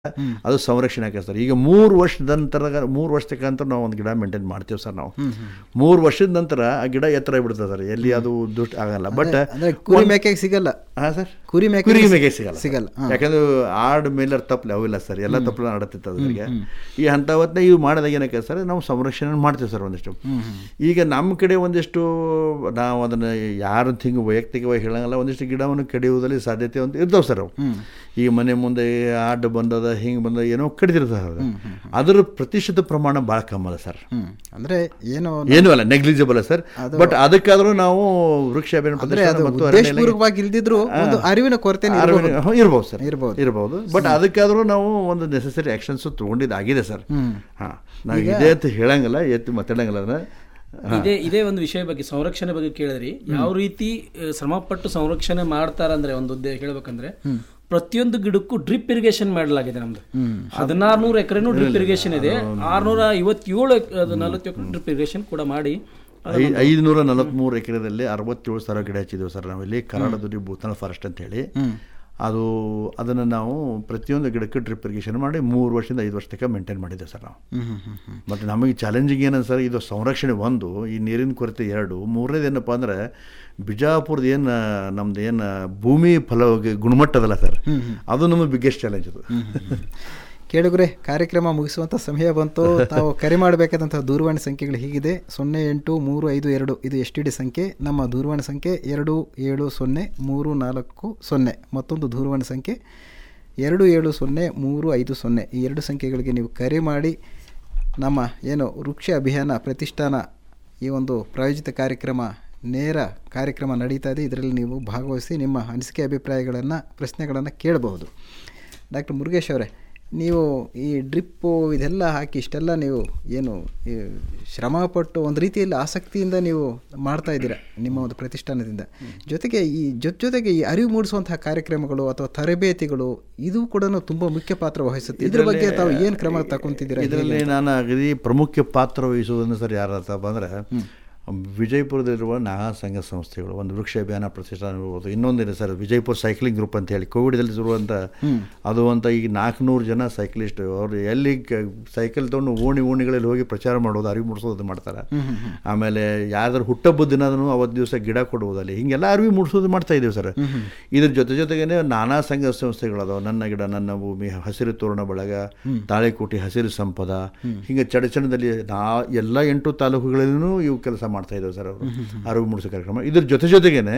ಅದು ಸಂರಕ್ಷಣೆ ಆಗುತ್ತೆ ಸರ್ ಈಗ ಮೂರು ವರ್ಷದ ನಂತರ ಮೂರು ವರ್ಷದ ನಂತರ ನಾವು ಒಂದು ಗಿಡ ಮೇಂಟೈನ್ ಮಾಡ್ತೀವಿ ಸರ್ ನಾವು ಮೂರು ವರ್ಷದ ನಂತರ ಆ ಗಿಡ ಎತ್ತರ ಬಿಡ್ತದೆ ಸರ್ ಎಲ್ಲಿ ಅದು ದುಷ್ಟ ಆಗಲ್ಲ ಬಟ್ ಅಂದ್ರೆ ಕುರಿ ಮೇಕೆಗೆ ಸಿಗಲ್ಲ ಹಾಂ ಸರ್ ಕುರಿ ಮೇಕೆ ಕುರಿ ಮೇಕೆ ಸಿಗಲ್ಲ ಸರ್. ಸಿಗಲ್ಲ ಹಾ. ಯಾಕಂದ್ರೆ ಆಡ್ ಮೇಲರ್ ತಪ್ಪಲೆ ಅವಿಲ್ಲ ಸರ್ ಎಲ್ಲ ತಪ್ಪಲ ಆಡತ್ತಿತ್ತು ಅದ್ರಿಗೆ ಈ ಹಂತ ಹೊತ್ತಿನ ಇವು ಮಾಡಿದಾಗ ಏನಕ್ಕೆ ಸರ್ ನಾವು ಸಂರಕ್ಷಣೆ ಮಾಡ್ತೀವಿ ಸರ್ ಒಂದಿಷ್ಟು ಈಗ ನಮ್ಮ ಕಡೆ ಒಂದಿಷ್ಟು ನಾವು ಅದನ್ನು ಯಾರು ಹಿಂಗೆ ವೈಯಕ್ತಿಕವಾಗಿ ಹೇಳಂಗಲ್ಲ ಒಂದಿಷ್ಟು ಗಿಡವನ್ನು ಕಡಿಯುವುದರಲ್ಲಿ ಸಾಧ್ಯತೆ ಅಂತ ಇರ್ತಾವೆ ಸರ್ ಅವು ಈ ಮನೆ ಮುಂದೆ ಆಡ್ ಬಂದದ ಹಿಂಗೆ ಬಂದ ಏನೋ ಕಡಿದಿರ್ತದೆ ಅದು ಅದರ ಪ್ರತಿಶತ ಪ್ರಮಾಣ ಭಾಳ ಕಮ್ಮಿ ಅದ ಸರ್ ಹ್ಮ್ ಅಂದ್ರೆ ಏನು ಏನೂ ಅಲ್ಲ ನೆಗ್ಲಿಜಿಬಲ್ ಸರ್ ಬಟ್ ಅದಕ್ಕಾದ್ರೂ ನಾವು ವೃಕ್ಷ ಅಭಿಯಾನ ಅಂದ್ರೆ ಪ್ರದರ್ಶನ ಅದು ಮತ್ತು ಅರಣ್ಯ ಇಲಾಖೆ- ಉದ್ದೇಶಪೂರ್ವಕವಾಗಿ ಇಲ್ದಿದ್ರು ಒಂದು ಅರಿವಿನ ಕೊರತೆ ಅರವಿನ- ಹ್ಮ್, ಇರ್ಬೋದು ಸರ್ ಇರ್ಬೋದು. ಇರ್ಬೋದು ಬಟ್ ಅದಕ್ಕಾದ್ರೂ ನಾವು ಒಂದು ನೆಸೆಸರಿ ಆಕ್ಷನ್ಸ್ ತಗೊಂಡಿದ್ದಾಗಿದೆ ಸರ್ ಹಾಂ ನಾವು ಇದೆ ಅಂತ ಹೇಳಂಗಿಲ್ಲ ಎತ್ತು ಮಾತಾಡಂಗಿಲ್ಲ ಅದನ್ನ ಇದೇ ಇದೇ ಒಂದು ವಿಷಯ ಬಗ್ಗೆ ಸಂರಕ್ಷಣೆ ಬಗ್ಗೆ ಕೇಳಿದ್ರಿ ಯಾವ ರೀತಿ ಆ, ಶ್ರಮಪಟ್ಟು ಸಂರಕ್ಷಣೆ ಮಾಡ್ತಾರಂದ್ರೆ ಒಂದು ಉದ್ದೇ ಹೇಳ್ಬೇಕಂದ್ರೆ ಪ್ರತಿಯೊಂದು ಗಿಡಕ್ಕೂ ಡ್ರಿಪ್ ಇರಿಗೇಷನ್ ಮಾಡಲಾಗಿದೆ ನಮ್ದು ಹದಿನಾರ್ನೂರು ಎಕರೆನೂ ಡ್ರಿಪ್ ಇರಿಗೇಷನ್ ಇದೆ ಆರ್ನೂರ ಐವತ್ತೇಳು ನಲವತ್ತು ಎಕರೆ ಡ್ರಿಪ್ ಇರಿಗೇಷನ್ ಕೂಡ ಮಾಡಿ ಐ ಐದುನೂರ ನಲವತ್ತ್ಮೂರು ಎಕರೆದಲ್ಲಿ ಅರವತ್ತೇಳು ಸಾವಿರ ಗಿಡ ಹಚ್ಚಿದ್ದೇವೆ ಸರ್ ನಾವಿಲ್ಲಿ ಕರಾಡದುರಿ ಭೂತಾನ ಫಾರೆಸ್ಟ್ ಅಂತ ಹೇಳಿ ಅದು ಅದನ್ನು ನಾವು ಪ್ರತಿಯೊಂದು ಗಿಡಕ್ಕೆ ಡ್ರಿಪ್ ಇರಿಗೇಷನ್ ಮಾಡಿ ಮೂರು ವರ್ಷದಿಂದ ಐದು ವರ್ಷ ತನಕ ಮೇಂಟೈನ್ ಮಾಡಿದ್ದೇವೆ ಸರ್ ನಾವು ಮತ್ತು ನಮಗೆ ಚಾಲೆಂಜಿಂಗ್ ಏನಂತ ಸರ್ ಇದು ಸಂರಕ್ಷಣೆ ಒಂದು ಈ ನೀರಿನ ಕೊರತೆ ಎರಡು ಮೂರನೇದು ಏನಪ್ಪ ಅಂದರೆ ಬಿಜಾಪುರದ ಏನು ನಮ್ದು ಏನು ಭೂಮಿ ಫಲ ಗುಣಮಟ್ಟ ಅದಲ್ಲ ಸರ್ ಅದು ನಮ್ಮ ಬಿಗ್ಗೆಸ್ಟ್ ಚಾಲೆಂಜ್ ಅದು ಕೇಳುಗ್ರೆ ಕಾರ್ಯಕ್ರಮ ಮುಗಿಸುವಂಥ ಸಮಯ ಬಂತು ತಾವು ಕರೆ ಮಾಡಬೇಕಾದಂತಹ ದೂರವಾಣಿ ಸಂಖ್ಯೆಗಳು ಹೀಗಿದೆ ಸೊನ್ನೆ ಎಂಟು ಮೂರು ಐದು ಎರಡು ಇದು ಎಸ್ ಟಿ ಡಿ ಸಂಖ್ಯೆ ನಮ್ಮ ದೂರವಾಣಿ ಸಂಖ್ಯೆ ಎರಡು ಏಳು ಸೊನ್ನೆ ಮೂರು ನಾಲ್ಕು ಸೊನ್ನೆ ಮತ್ತೊಂದು ದೂರವಾಣಿ ಸಂಖ್ಯೆ ಎರಡು ಏಳು ಸೊನ್ನೆ ಮೂರು ಐದು ಸೊನ್ನೆ ಈ ಎರಡು ಸಂಖ್ಯೆಗಳಿಗೆ ನೀವು ಕರೆ ಮಾಡಿ ನಮ್ಮ ಏನು ವೃಕ್ಷ ಅಭಿಯಾನ ಪ್ರತಿಷ್ಠಾನ ಈ ಒಂದು ಪ್ರಾಯೋಜಿತ ಕಾರ್ಯಕ್ರಮ ನೇರ ಕಾರ್ಯಕ್ರಮ ನಡೀತಾ ಇದೆ ಇದರಲ್ಲಿ ನೀವು ಭಾಗವಹಿಸಿ ನಿಮ್ಮ ಅನಿಸಿಕೆ ಅಭಿಪ್ರಾಯಗಳನ್ನು ಪ್ರಶ್ನೆಗಳನ್ನು ಕೇಳಬಹುದು ಡಾಕ್ಟರ್ ಮುರುಗೇಶ್ ಅವರೇ ನೀವು ಈ ಡ್ರಿಪ್ಪು ಇದೆಲ್ಲ ಹಾಕಿ ಇಷ್ಟೆಲ್ಲ ನೀವು ಏನು ಈ ಶ್ರಮಪಟ್ಟು ಒಂದು ರೀತಿಯಲ್ಲಿ ಆಸಕ್ತಿಯಿಂದ ನೀವು ಮಾಡ್ತಾ ಇದ್ದೀರಾ ನಿಮ್ಮ ಒಂದು ಪ್ರತಿಷ್ಠಾನದಿಂದ ಜೊತೆಗೆ ಈ ಜೊತೆ ಜೊತೆಗೆ ಈ ಅರಿವು ಮೂಡಿಸುವಂತಹ ಕಾರ್ಯಕ್ರಮಗಳು ಅಥವಾ ತರಬೇತಿಗಳು ಇದು ಕೂಡ ತುಂಬ ಮುಖ್ಯ ಪಾತ್ರ ವಹಿಸುತ್ತೆ ಇದ್ರ ಬಗ್ಗೆ ತಾವು ಏನು ಕ್ರಮ ತಗೊಂತಿದ್ದೀರಾ ಇದರಲ್ಲಿ ನಾನು ಅಗದಿ ಪ್ರಮುಖ ಪಾತ್ರ ವಹಿಸುವುದನ್ನು ಸರ್ ಯಾರಪ್ಪ ಬಂದರೆ ವಿಜಯಪುರದಲ್ಲಿರುವ ನಾಗಾ ಸಂಘ ಸಂಸ್ಥೆಗಳು ಒಂದು ವೃಕ್ಷ ಅಭಿಯಾನ ಪ್ರತಿಷ್ಠಾನ ಇರ್ಬೋದು ಇನ್ನೊಂದಿದೆ ಸರ್ ವಿಜಯಪುರ ಸೈಕ್ಲಿಂಗ್ ಗ್ರೂಪ್ ಅಂತ ಹೇಳಿ ಕೋವಿಡಲ್ಲಿ ಇರುವಂಥ ಅದು ಅಂತ ಈಗ ನಾಲ್ಕುನೂರು ಜನ ಸೈಕ್ಲಿಸ್ಟ್ ಅವರು ಎಲ್ಲಿ ಕ- ಸೈಕಲ್ ತೊಗೊಂಡು ಓಣಿ ಓಣಿಗಳಲ್ಲಿ ಹೋಗಿ ಪ್ರಚಾರ ಮಾಡೋದು ಅರಿವು ಮೂಡಿಸೋದು ಮಾಡ್ತಾರೆ ಆಮೇಲೆ ಯಾವ್ದಾದ್ರು ಹುಟ್ಟಹಬ್ಬದ ದಿನದೂ ಅವತ್ತು ದಿವಸ ಗಿಡ ಕೊಡುವುದಲ್ಲಿ ಹಿಂಗೆಲ್ಲ ಅರಿವು ಮೂಡಿಸೋದು ಮಾಡ್ತಾ ಇದ್ದೀವಿ ಸರ್ ಇದ್ರ ಜೊತೆ ಜೊತೆಗೇನೆ ನಾನಾ ಸಂಘ ಸಂಸ್ಥೆಗಳದಾವ ನನ್ನ ಗಿಡ ನನ್ನ ಭೂಮಿ ಹಸಿರು ತೋರಣ ಬಳಗ ತಾಳೆಕೋಟಿ ಹಸಿರು ಸಂಪದ ಹಿಂಗೆ ಚಡಚಣದಲ್ಲಿ ನಾ ಎಲ್ಲ ಎಂಟು ತಾಲೂಕುಗಳಲ್ಲೂ ಇವು ಕೆಲಸ ಮಾಡ್ತಾ ಇದ್ದೇವೆ ಸರ್ ಅವರು ಅರಿವು ಮೂಡಿಸೋ ಕಾರ್ಯಕ್ರಮ ಇದ್ರ ಜೊತೆ ಜೊತೆಗೇನೆ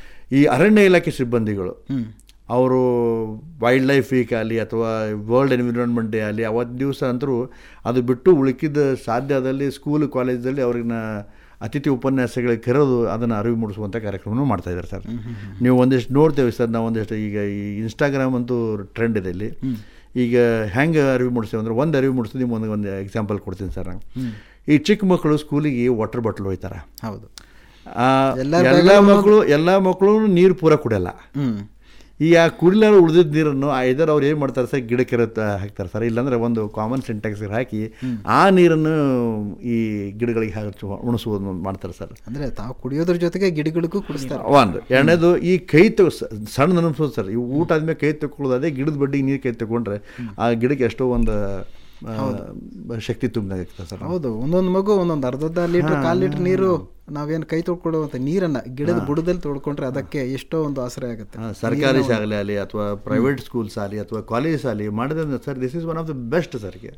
ಈ ಅರಣ್ಯ ಇಲಾಖೆ ಸಿಬ್ಬಂದಿಗಳು ಅವರು ವೈಲ್ಡ್ ಲೈಫ್ ವೀಕ್ ಆಗಲಿ ಅಥವಾ ವರ್ಲ್ಡ್ ಎನ್ವಿರಾನ್ಮೆಂಟ್ ಡೇ ಆಗಲಿ ಅವತ್ತು ದಿವಸ ಅಂತರೂ ಅದು ಬಿಟ್ಟು ಉಳುಕಿದ ಸಾಧ್ಯದಲ್ಲಿ ಸ್ಕೂಲ್ ಕಾಲೇಜಲ್ಲಿ ಅವ್ರನ್ನ ಅತಿಥಿ ಉಪನ್ಯಾಸಗಳಿಗೆ ಕರೆದು ಅದನ್ನು ಅರಿವು ಮೂಡಿಸುವಂಥ ಕಾರ್ಯಕ್ರಮನೂ ಮಾಡ್ತಾ ಇದ್ದಾರೆ ಸರ್ ನೀವು ಒಂದಿಷ್ಟು ನೋಡ್ತೇವೆ ಸರ್ ನಾವು ಒಂದಿಷ್ಟು ಈಗ ಈ ಇನ್ಸ್ಟಾಗ್ರಾಮ್ ಅಂತೂ ಟ್ರೆಂಡ್ ಇದೆ ಇಲ್ಲಿ ಈಗ ಹೆಂಗೆ ಅರಿವು ಮೂಡಿಸ್ತೇವೆ ಅಂದ್ರೆ ಒಂದು ಅರಿವು ಮೂಡಿಸ್ತೀವಿ ನಿಮ್ಗೆ ಒಂದು ಒಂದು ಎಕ್ಸಾಂಪಲ್ ಕೊಡ್ತೀನಿ ಸರ್ ನಾನು ಈ ಚಿಕ್ಕ ಮಕ್ಕಳು ಸ್ಕೂಲಿಗೆ ವಾಟರ್ ಬಾಟಲ್ ಹೋಯ್ತಾರೆ ಹೌದು ಆ, ಎಲ್ಲರ ಎಲ್ಲ ಮಕ್ಕಳು ಎಲ್ಲ ಮಕ್ಕಳು ನೀರು ಪೂರ ಕುಡಿಯಲ್ಲ ಹ್ಮ್ ಈ ಆ ಕುಡಿಲಾರ ಉಳಿದಿದ್ದ ನೀರನ್ನು ಐದರ್ ಅವ್ರು ಏನು ಮಾಡ್ತಾರೆ ಸರ್ ಗಿಡಕ್ಕೆ ಇರತ್ತ ಹಾಕ್ತಾರೆ ಸರ್ ಇಲ್ಲಾಂದ್ರೆ ಒಂದು ಕಾಮನ್ ಸಿಂಟ್ಯಾಕ್ಸ್ ಹಾಕಿ ಆ ನೀರನ್ನು ಈ ಗಿಡಗಳಿಗೆ ಹಾಕಿ ಉಣಿಸುವುದು ಮಾಡ್ತಾರೆ ಸರ್ ಅಂದ್ರೆ ತಾವು ಕುಡಿಯೋದ್ರ ಜೊತೆಗೆ ಗಿಡಗಳಿಗೂ ಕುಡಿಸ್ತಾರೆ ಒಂದು ಎರಡನೇದು ಈ ಕೈ ತಗೋ ಸಣ್ಣ ನೆನಪಿಸೋದು ಸರ್ ಈ ಊಟ ಆದ್ಮೇಲೆ ಕೈ ತಗೊಳ್ಳೋದು ಅದೇ ಗಿಡದ ಬಡ್ಡಿಗೆ ನೀರು ಕೈ ತಗೊಂಡ್ರೆ ಆ ಗಿಡಕ್ಕೆ ಎಷ್ಟೋ ಒಂದು ಆ, ಶಕ್ತಿ ತುಂಬಿದಾಗ್ತದೆ ಸರ್ ಹೌದು ಒಂದೊಂದು ಮಗು ಒಂದೊಂದು ಅರ್ಧ ಲೀಟರ್ ಕಾಲ್ ಲೀಟರ್ ನೀರು ನಾವೇನು ಕೈ ತೊಳ್ಕೊಳ್ಳುವಂತ ನೀರನ್ನ ಗಿಡದ ಬುಡದಲ್ಲಿ ತೊಳ್ಕೊಂಡ್ರೆ ಅದಕ್ಕೆ ಎಷ್ಟೋ ಒಂದು ಆಸರೆ ಆಗುತ್ತೆ ಹಾ, ಸರ್ಕಾರಿ ಶಾಲೆ ಆಗಲಿ ಅಥವಾ ಪ್ರೈವೇಟ್ ಸ್ಕೂಲ್ಸ್ ಆಗಲಿ ಅಥವಾ ಕಾಲೇಜ್ ಆಗಲಿ ಮಾಡಿದ್ರೆ sir this is one of the best ಸರ್ಗೆ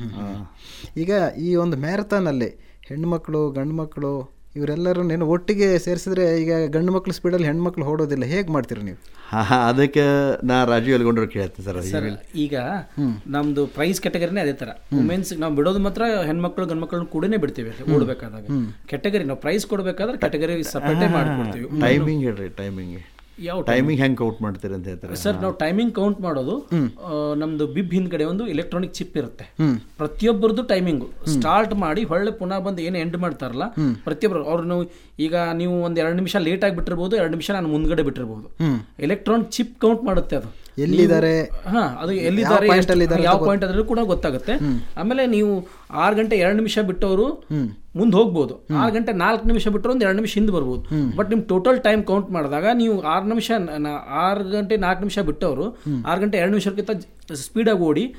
ಈಗ ಈ ಒಂದು ಮ್ಯಾರಥಾನಲ್ಲಿ ಹೆಣ್ಮಕ್ಳು ಗಂಡು ಮಕ್ಕಳು ಇವರೆಲ್ಲರೂ ನೇನು ಒಟ್ಟಿಗೆ ಸೇರಿಸಿದ್ರೆ ಈಗ ಗಂಡು ಮಕ್ಕಳು ಸ್ಪೀಡಲ್ಲಿ ಹೆಣ್ಮಕ್ಳು ಓಡೋದಿಲ್ಲ ಹೇಗೆ ಮಾಡ್ತೀರಿ ನೀವು ಹಾ ಹಾ, ಅದಕ್ಕೆ ನಾ ರಾಜೀವ್ ಎಲ್ಗೊಂಡ್ರು ಕೇಳ್ತೀನಿ ಸರ್ ಸರ್ ಈಗ ನಮ್ದು ಪ್ರೈಸ್ ಕ್ಯಾಟಗರಿನೇ ಅದೇ ತರ ವುಮೆನ್ಸ್ ನಾವು ಬಿಡೋದು ಮಾತ್ರ ಹೆಣ್ಮಕ್ಳು ಗಂಡ್ಮಕ್ಳನ್ನ ಕೂಡನೇ ಬಿಡ್ತೀವಿ ಓಡಬೇಕಾದಾಗ ಕ್ಯಾಟಗರಿ ನಾವು ಪ್ರೈಸ್ ಕೊಡ್ಬೇಕಾದ್ರೆ ಕ್ಯಾಟಗರಿ ಸಪರೇಟೇ ಮಾಡ್ಕೊಡ್ತೀವಿ ಟೈಮಿಂಗ್ ಹೇಳ್ರಿ ಟೈಮಿಂಗ್ ಯಾವ ಟೈಮಿಂಗ್ ಹೆಂಗೆ ಕೌಂಟ್ ಮಾಡ್ತೀರಿ ಅಂತ ಹೇಳ್ತಾರೆ ಸರ್ ನಾವು ಟೈಮಿಂಗ್ ಕೌಂಟ್ ಮಾಡೋದು ಆ, ನಮ್ದು ಬಿಬ್ ಹಿಂದ್ಗಡೆ ಒಂದು ಎಲೆಕ್ಟ್ರಾನಿಕ್ ಚಿಪ್ ಇರುತ್ತೆ ಪ್ರತಿಯೊಬ್ಬರದ್ದು ಟೈಮಿಂಗ್ ಸ್ಟಾರ್ಟ್ ಮಾಡಿ ಹೊಳ್ಳೆ ಪುನಃ ಬಂದು ಏನು ಎಂಡ್ ಮಾಡ್ತಾರಲ್ಲ ಪ್ರತಿಯೊಬ್ಬರು ಅವ್ರು ಈಗ ನೀವು ಒಂದ್ ಎರಡು ನಿಮಿಷ ಲೇಟ್ ಆಗಿ ಬಿಟ್ಟಿರ್ಬೋದು ಎರಡು ನಿಮಿಷ ನಾನು ಮುಂದ್ಗಡೆ ಬಿಟ್ಟಿರ್ಬೋದು ಎಲೆಕ್ಟ್ರಾನಿಕ್ ಚಿಪ್ ಕೌಂಟ್ ಮಾಡುತ್ತೆ ಅದು ಎಲ್ಲಿದ್ದಾರೆ ಹಾ ಅದು ಎಲ್ಲಿದ್ದಾರೆ point ಎಷ್ಟು- ಅಲ್ಲಿ ಇದ್ದಾರೆ ಯಾವ ಪಾಯಿಂಟ್ ಅದ್ರೂ ಕೂಡ ಗೊತ್ತಾಗುತ್ತೆ ಆಮೇಲೆ ನೀವು ಆರು ಗಂಟೆ ಎರಡು ನಿಮಿಷ ಬಿಟ್ಟವರು ಮುಂದೆ ಹೋಗ್ಬೋದು ಆರು ಗಂಟೆ ನಾಲ್ಕು ನಿಮಿಷ ಬಿಟ್ಟರು ಒಂದು ಎರಡು ನಿಮಿಷ ಹಿಂದೆ ಬರ್ಬೋದು ಬಟ್ ನಿಮ್ ಟೋಟಲ್ ಟೈಮ್ ಕೌಂಟ್ ಮಾಡಿದಾಗ ನೀವು ಆರು ನಿಮಿಷ ನ- ಆರು ಗಂಟೆ ನಾಲ್ಕು ನಿಮಿಷ ಬಿಟ್ಟವರು ಆರು ಗಂಟೆ ಎರಡು ನಿಮಿಷಕ್ಕಿಂತ ಸ್ಪೀಡಾಗಿ ಓಡಿ